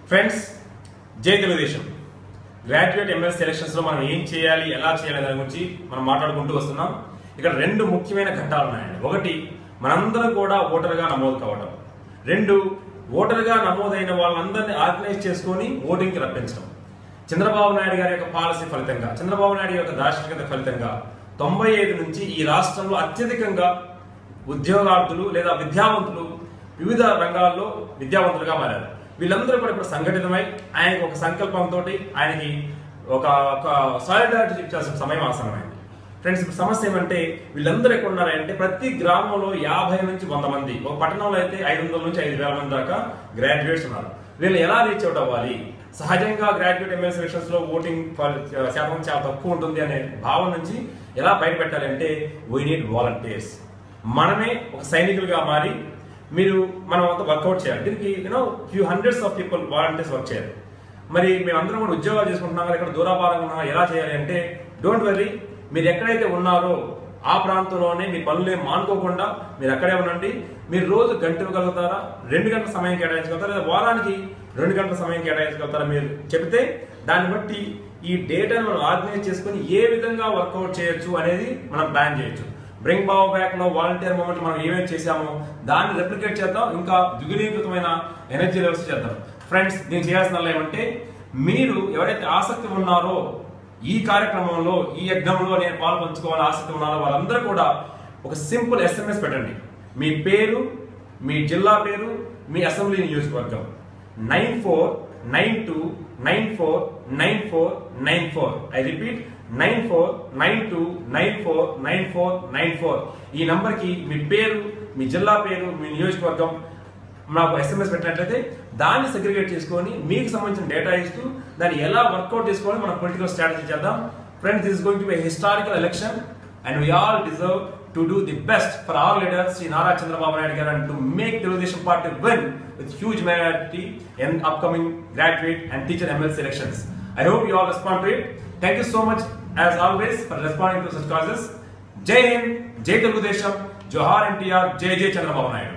Friends జై Telugu Desam graduate MLC elections లో మనం ఏం చేయాలి ఎలా చేయాలి దాని గురించి మనం మాట్లాడుకుంటూ వస్తున్నాం ఇక్కడ రెండు ముఖ్యమైన ఘట్టాలు ఉన్నాయండి ఒకటి మనందరం కూడా ఓటర్గా నమోదు కావడం రెండు ఓటర్గా నమోదైన వాళ్ళందరినీ ఆర్గనైజ్ చేసుకొని ఓటింగ్కి రప్పించడం చంద్రబాబు నాయుడు గారి యొక్క పాలసీ ఫలితంగా చంద్రబాబు నాయుడు యొక్క దార్శనికత ఫలితంగా తొంభై ఐదు నుంచి ఈ రాష్ట్రంలో అత్యధికంగా ఉద్యోగార్థులు లేదా విద్యావంతులు వివిధ రంగాల్లో విద్యావంతులుగా మారారు వీళ్ళందరూ కూడా ఇప్పుడు సంఘటితమై ఆయనకు ఒక సంకల్పంతో ఆయనకి ఒక ఒక సాలిడారిటీ చూపించాల్సిన సమయం ఆసనమైంది ఫ్రెండ్స్ ఇప్పుడు సమస్య ఏమంటే వీళ్ళందరూ ఎక్కడ ఉన్నారంటే ప్రతి గ్రామంలో యాభై నుంచి వంద మంది ఒక పట్టణంలో అయితే ఐదు వందల నుంచి ఐదు వేల మంది దాకా గ్రాడ్యుయేట్స్ ఉన్నారు వీళ్ళు ఎలా రీచ్ అవుట్ అవ్వాలి సహజంగా గ్రాడ్యుయేట్ ఎమ్మెల్సీ ఎలక్షన్స్ లో ఓటింగ్ ఫల్- శాతం చాలా తక్కువ ఉంటుంది అనే భావం నుంచి ఎలా బయటపెట్టాలి అంటే వీ నీడ్ వాలంటీర్స్ మనమే ఒక సైనికులుగా మారి మీరు మనం అంతా వర్కౌట్ చేయాలి దీనికి you know few hundreds of people volunteers work చేయాలి మరి మేమందరం కూడా ఉద్యోగాలు చేసుకుంటున్నాం కదా ఇక్కడ దూరాభారంగా ఉన్నాం ఎలా చేయాలి అంటే డోంట్ వరీ మీరు ఎక్కడైతే ఉన్నారో ఆ ప్రాంతంలోనే మీ పనులు ఏం మానుకోకుండా మీరు అక్కడే ఉండండి మీరు రోజు గంట ఇవ్వగలుగుతారా రెండు గంటల సమయం కేటాయించగలుగుతారా లేదా వారానికి రెండు గంటల సమయం కేటాయించగలుగుతారా మీరు చెబితే దాన్ని బట్టి ఈ డేటాను మనం ఆర్గనైజ్ చేసుకొని ఏ విధంగా వర్కౌట్ చేయొచ్చు అనేది మనం ప్లాన్ చేయొచ్చు బ్రింగ్ బావ్ బ్యాక్ లో వాలంటీర్ మూమెంట్ మనం ఏమేమి చేశామో దాన్ని రెప్లికేట్ చేద్దాం ఇంకా ద్విగుణీకృతమైన ఎనర్జీ లెవెల్స్ చేద్దాం ఫ్రెండ్స్ దీన్ని చేయాల్సిన ఏమంటే మీరు ఎవరైతే ఆసక్తి ఉన్నారో ఈ కార్యక్రమంలో ఈ యజ్ఞంలో నేను పాలు పంచుకోవాలని ఆసక్తి ఉన్నారో వాళ్ళందరూ కూడా ఒక సింపుల్ ఎస్ఎంఎస్ పెట్టండి మీ పేరు మీ జిల్లా పేరు మీ అసెంబ్లీ నియోజకవర్గం nine four nine two nine four nine four nine four I repeat nine four nine two nine four nine four nine four ఈ నంబర్ కి మీ పేరు మీ జిల్లా పేరు మీ నియోజకవర్గం నాకు ఎస్ఎంఎస్ పెట్టినట్లయితే దాన్ని సెగ్రిగేట్ చేసుకొని మీకు సంబంధించిన డేటా ఇస్తూ దాన్ని ఎలా వర్కౌట్ చేసుకోవాలి మన పొలిటికల్ స్ట్రాటజీ చేద్దాం friends this going to be historical election and we all deserve to do the best for our leader Shri Nara Chandrababu Naidu garu and to make Telugu Desam party win with huge majority in upcoming graduate and teacher MLC elections. I hope you all respond to it. Thank you so much as always for responding to such causes. Jai Hind, Jai Telugu Desham, Johar NTR, Jai Jai Chandrababu Naidu.